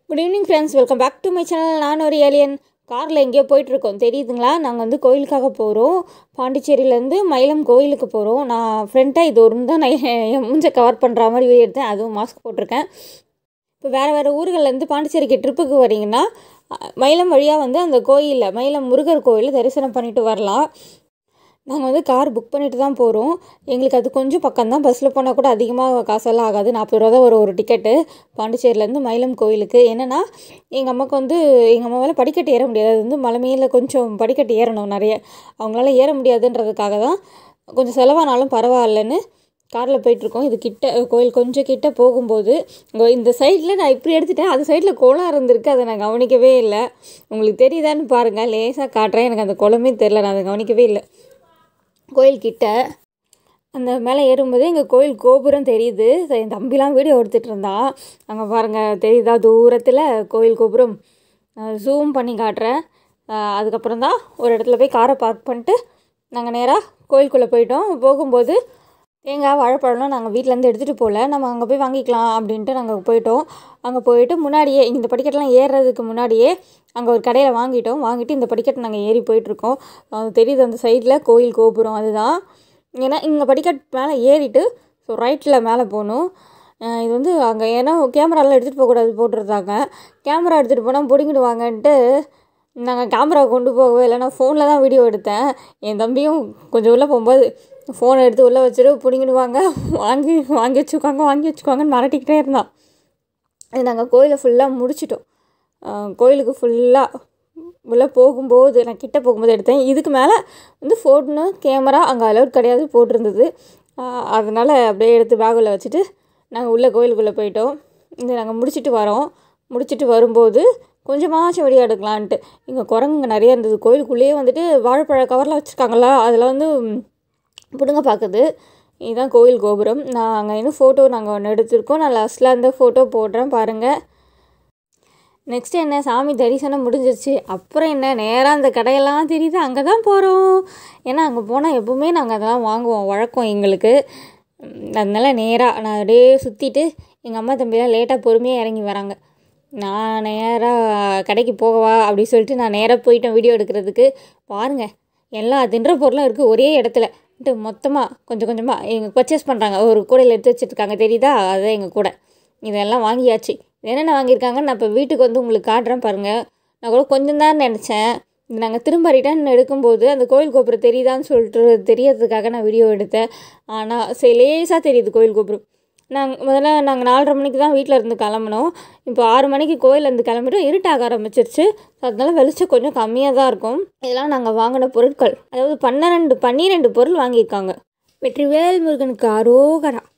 good evening friends welcome back to my channel நான் ஒரு alien காரில் எங்கேயோ போயிட்டுருக்கோம் தெரியுதுங்களா நாங்கள் வந்து கோயிலுக்காக போகிறோம் பாண்டிச்சேரியிலேருந்து மயிலம் கோயிலுக்கு போகிறோம் நான் ஃப்ரெண்ட்டாக இது ஒரு தான் நான் என் மூஞ்ச கவர் பண்ணுற மாதிரி வீடியோ எடுத்தேன் அதுவும் மாஸ்க் போட்டிருக்கேன் இப்போ வேறு வேறு ஊர்கள்லேருந்து பாண்டிச்சேரிக்கு ட்ரிப்புக்கு வரீங்கன்னா அஹ், மயிலம் வழியாக வந்து அந்த கோயிலில் மயிலம் முருகர் கோயிலில் தரிசனம் பண்ணிட்டு வரலாம் நாங்கள் வந்து கார் புக் பண்ணிட்டு தான் போகிறோம் எங்களுக்கு அது கொஞ்சம் பக்கம் தான் பஸ்ஸில் போனால் கூட அதிகமாக காசெல்லாம் ஆகாது நாற்பது ரூபா தான் ஒரு ஒரு டிக்கெட்டு பாண்டிச்சேரியிலேருந்து மயிலம் கோயிலுக்கு என்னென்னா எங்கள் அம்மாவுக்கு வந்து எங்கள் அம்மாவால் படிக்கட்டு ஏற முடியாது அது வந்து மலை மேல கொஞ்சம் படிக்கட்டு ஏறணும் நிறைய அவங்களால ஏற முடியாதுன்றதுக்காக தான் கொஞ்சம் செலவானாலும் பரவாயில்லன்னு காரில் போயிட்டுருக்கோம் இது கிட்ட கோயில் கொஞ்சம் கிட்ட போகும்போது இங்க இந்த சைடில் நான் இப்படி எடுத்துட்டேன் அது சைடில் குளம் இருந்திருக்கு அதை நான் கவனிக்கவே இல்லை உங்களுக்கு தெரியுதான்னு பாருங்கள் லேசாக காட்டுறேன் எனக்கு அந்த குளமே தெரில நான் அதை கவனிக்கவே இல்லை கோயில் கிட்ட அந்த மேலே ஏறும்போது எங்கள் கோயில் கோபுரம் தெரியுது சரி, என் தம்பிலாம் வீடியோ எடுத்துகிட்டு இருந்தான் அங்கே பாருங்கள் தெரியுதா தூரத்தில் கோயில் கோபுரம் ஜூம் பண்ணி காட்டுறேன் அஹ் அதுக்கப்புறம் தான் ஒரு இடத்துல போய் காரை பார்க் பண்ணிட்டு நாங்கள் நேராக கோயிலுக்குள்ளே போயிட்டோம் போகும்போது தேங்காய் வாழைப்பழம்லாம் நாங்கள் வீட்டிலேருந்து எடுத்துகிட்டு போகல நம்ம அங்கே போய் வாங்கிக்கலாம் அப்படின்ட்டு நாங்கள் போயிட்டோம் அங்கே போயிட்டு முன்னாடியே இந்த படிக்கட்டெல்லாம் ஏறுறதுக்கு முன்னாடியே அங்கே ஒரு கடையில் வாங்கிட்டோம் வாங்கிட்டு இந்த படிக்கட்டு நாங்கள் ஏறி போயிட்டுருக்கோம் அது தெரியுது அந்த சைடில் கோயில் கோபுரம் அதுதான் ஏன்னா இங்கே படிக்கட்டு மேலே ஏறிட்டு ஸோ ரைட்டில் மேலே போகணும் அஹ் இது வந்து அங்கே ஏன்னா கேமராலாம் எடுத்துகிட்டு போகக்கூடாது போட்டிருந்தாங்க கேமரா எடுத்துகிட்டு போனால் பிடிங்கிடுவாங்கன்ட்டு நாங்கள் கேமரா கொண்டு போகவே இல்லை நான் ஃபோனில் தான் வீடியோ எடுத்தேன் என் தம்பியும் கொஞ்சம் உள்ளே போகும்போது ஃபோனை எடுத்து உள்ளே வச்சுட்டு பிடிங்கிடுவாங்க வாங்கி வாங்கி வச்சுக்கோங்க வாங்கி வச்சுக்கோங்கன்னு மிரட்டிக்கிட்டே இருந்தான் அது நாங்கள் கோயிலை ஃபுல்லாக முடிச்சிட்டோம் அஹ் கோயிலுக்கு ஃபுல்லாக உள்ளே போகும்போது நான் கிட்ட போகும்போது எடுத்தேன் இதுக்கு மேலே வந்து ஃபோனு கேமரா அங்கே அலௌட் கிடையாது போட்டிருந்தது அஹ் அதனால் அப்படியே எடுத்து பேகுள்ள வச்சுட்டு நாங்கள் உள்ளே கோயிலுக்குள்ளே போயிட்டோம் இந்த நாங்கள் முடிச்சிட்டு வரோம் முடிச்சிட்டு வரும்போது கொஞ்சமாச்சும் வெளியே எடுக்கலான்ட்டு இங்கே குரங்குங்க நிறைய இருந்தது கோயிலுக்குள்ளேயே வந்துட்டு வாழைப்பழ கவர்லாம் வச்சுருக்காங்களா அதில் வந்து ம், பிடுங்க பார்க்குது இதுதான் கோயில் கோபுரம் நான் அங்கே இன்னும் ஃபோட்டோ நாங்கள் ஒன்று எடுத்திருக்கோம் நான் லாஸ்ட்டில் அந்த ஃபோட்டோ போடுறேன் பாருங்கள் நெக்ஸ்ட் என்ன சாமி தரிசனம் முடிஞ்சிருச்சு அப்புறம் என்ன நேராக அந்த கடையெல்லாம் தெரியுது அங்கே தான் போகிறோம் ஏன்னா அங்கே போனால் எப்பவுமே நாங்கள் அதெல்லாம் வாங்குவோம் வழக்கம் எங்களுக்கு உம், அதனால நேராக நான் அப்படியே சுற்றிட்டு எங்கள் அம்மா தம்பிலாம் லேட்டாக பொறுமையாக இறங்கி வராங்க நான் நேராக கடைக்கு போகவா அப்படி சொல்லிட்டு நான் நேராக போயிட்டேன் வீடியோ எடுக்கிறதுக்கு பாருங்கள் எல்லா தின்ற பொருளும் இருக்குது ஒரே இடத்துல மொத்தமாக கொஞ்சம் கொஞ்சமாக எங்கள் பர்ச்சேஸ் பண்ணுறாங்க ஒரு கூடையில் எடுத்து வச்சுருக்காங்க தெரியுதா அதுதான் எங்கள் கூடை இதெல்லாம் வாங்கியாச்சு என்னென்ன வாங்கியிருக்காங்கன்னு நான் இப்போ வீட்டுக்கு வந்து உங்களுக்கு காட்டுறேன் பாருங்கள் நான் கூட கொஞ்சம் தான் நினச்சேன் இது நாங்கள் திரும்ப ரிட்டர்ன் எடுக்கும்போது அந்த கோயில் கோபுரம் தெரியுதான்னு சொல்லிட்டு தெரியறதுக்காக நான் வீடியோ எடுத்தேன் ஆனால் சரி லேசாக தெரியுது கோயில் கோபுரம் நாங்கள் முதல்ல நாங்கள் நாலரை மணிக்கு தான் வீட்டில் இருந்து கிளம்புனோம் இப்போ ஆறு மணிக்கு கோயிலேருந்து கிளம்பிட்டு இருட்டாக ஆரம்பிச்சிருச்சு அதனால வெளிச்சம் கொஞ்சம் கம்மியாக தான் இருக்கும் இதெல்லாம் நாங்கள் வாங்கின பொருட்கள் அதாவது பன்னிரெண்டு பன்னிரெண்டு பொருள் வாங்கியிருக்காங்க வெற்றிவேல் முருகனுக்கு அரோகரா